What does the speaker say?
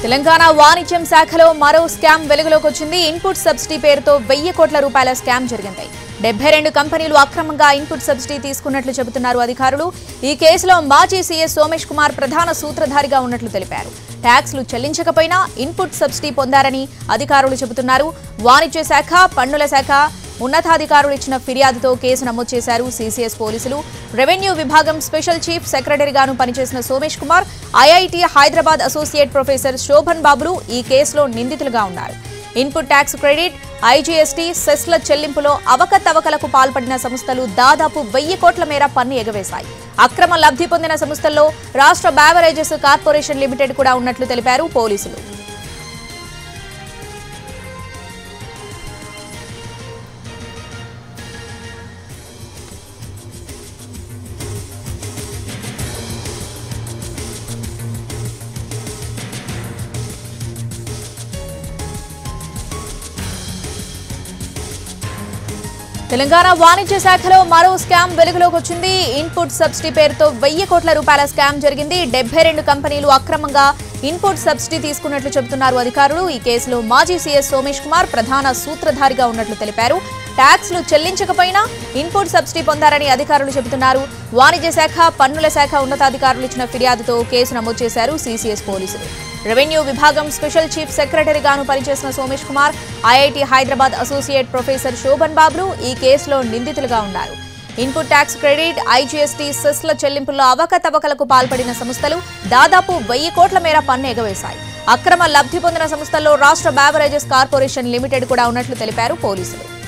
తెలంగాణ వాణిజ్యం శాఖలో మరో స్కామ్ వెలుగులోకి వచ్చింది ఇన్పుట్ సబ్సిడీ పేరుతో వెయ్యి కోట్ల రూపాయల స్కామ్ జరిగింది డెబ్బై రెండు కంపెనీలు అక్రమంగా ఇన్పుట్ సబ్సిడీ తీసుకున్నట్లు చెబుతున్నారు అధికారులు ఈ కేసులో మాజీ సీఎస్ సోమేష్ కుమార్ ప్రధాన సూత్రధారిగా ఉన్నట్లు తెలిపారు ట్యాక్స్లు చెల్లించకపోయినా ఇన్పుట్ సబ్సిడీ పొందారని అధికారులు చెబుతున్నారు వాణిజ్య శాఖ పన్నుల శాఖ ఉన్నతాధికారులు ఇచ్చిన ఫిర్యాదుతో కేసు నమోదు చేశారు సీసీఎస్ పోలీసులు రెవెన్యూ విభాగం స్పెషల్ చీఫ్ సెక్రటరీగాను పనిచేసిన Somesh Kumar IIT Hyderabad associate professor Shobhan బాబులు ఈ కేసులో నిందితులుగా ఉన్నారు ఇన్పుట్ ట్యాక్స్ క్రెడిట్ ఐజీఎస్టీ సెస్ల చెల్లింపులో అవకతవకలకు పాల్పడిన సంస్థలు దాదాపు వెయ్యి కోట్ల మేర పన్ను ఎగవేశాయి అక్రమ లబ్ధి పొందిన సంస్థల్లో రాష్ట్ర బ్యావరేజెస్ కార్పొరేషన్ లిమిటెడ్ కూడా ఉన్నట్లు తెలిపారు పోలీసులు తెలంగాణ వాణిజ్య శాఖలో మరో స్కామ్ వెలుగులోకి వచ్చింది ఇన్పుట్ సబ్సిడీ పేరుతో వెయ్యి కోట్ల రూపాయల స్కామ్ జరిగింది డెబ్బై రెండు కంపెనీలు అక్రమంగా ఇన్పుట్ సబ్సిడీ తీసుకున్నట్లు చెబుతున్నారు అధికారులు ఈ కేసులో మాజీ సీఎస్ సోమేష్ కుమార్ ప్రధాన సూత్రధారిగా ఉన్నట్లు తెలిపారు ట్యాక్స్లు చెల్లించకపోయినా ఇన్పుట్ సబ్సిడీ పొందారని అధికారులు చెబుతున్నారు వాణిజ్య శాఖ పన్నుల శాఖ ఉన్నతాధికారులు ఇచ్చిన ఫిర్యాదుతో కేసు నమోదు చేశారు సీసీఎస్ పోలీసులు రెవెన్యూ విభాగం స్పెషల్ చీఫ్ సెక్రటరీగాను పనిచేసిన Somesh Kumar IIT Hyderabad associate professor Shobhan బాబులు ఈ కేసులో నిందితులుగా ఉన్నారు ఇన్పుట్ ట్యాక్స్ క్రెడిట్ ఐజీఎస్టీ సెస్ల చెల్లింపుల్లో అవకతవకలకు పాల్పడిన సంస్థలు దాదాపు వెయ్యి కోట్ల మేర పన్ను ఎగవేశాయి అక్రమ లబ్ధి పొందిన సంస్థల్లో రాష్ట్ర బ్యావరేజెస్ కార్పొరేషన్ లిమిటెడ్ కూడా ఉన్నట్లు తెలిపారు పోలీసులు